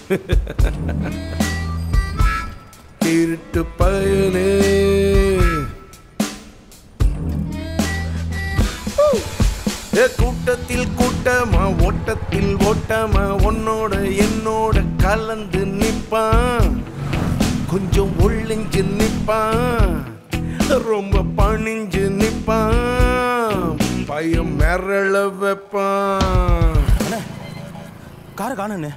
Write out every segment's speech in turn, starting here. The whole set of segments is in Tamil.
திருட்டு பயலே ஏ கூட்டத்தில் கூட்டமா ஓட்டத்தில் ஓட்டமா உன்னோட என்னோட கலந்து நிப்பான் கொஞ்சம் ஒளிஞ்சு நிப்பான் ரொம்ப பணிஞ்சு நிப்பான் பயம் மிரள வைப்பான் அண்ணே காரை காணண்ணே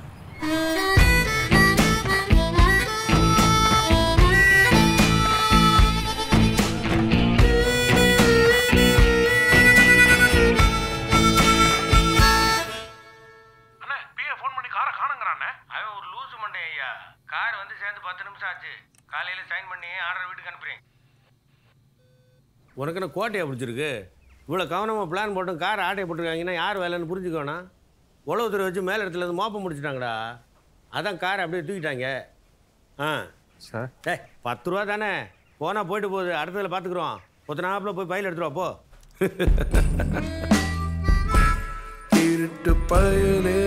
அண்ணே பிஏ ஃபோன் பண்ணி காரை காணுங்கிறானே அவன் ஒரு லூசு மண்டே ஐயா கார் வந்து சேர்ந்து பத்து நிமிஷம் ஆச்சு காலையில சைன் பண்ணி ஆர்டர் வீட்டுக்கு அனுப்புறேன் உனக்கு என்ன கோட்டையை பிடிச்சிருக்கு இவ்வளோ கவனமாக பிளான் போட்டு கார் ஆட்டையை போட்டிருக்காங்கன்னா யார் வேலைன்னு புரிஞ்சுக்கோனா உழவுத்துறை வச்சு மேல் இடத்துல இருந்து மோப்பம் முடிச்சிட்டாங்கடா அதான் காரை அப்படியே தூக்கிட்டாங்க ஆ சார் டேய் பத்து ரூபா தானே போனால் போயிட்டு போகுது அடுத்ததில் பார்த்துக்குறோம் ஒத்தனாப்பில் போய் பையில் எடுத்துருவா போ திருட்டு பயலே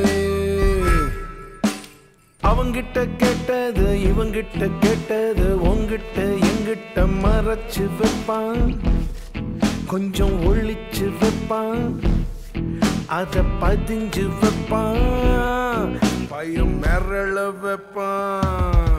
அவங்கிட்ட கேட்டது இவங்கிட்ட கேட்டது உங்கிட்ட எங்கிட்ட மறைச்சு வைப்பான் கொஞ்சம் ஒளிச்சு வைப்பான் அத பதிஞ்சு வைப்பான் பயம் மிரள வைப்பான்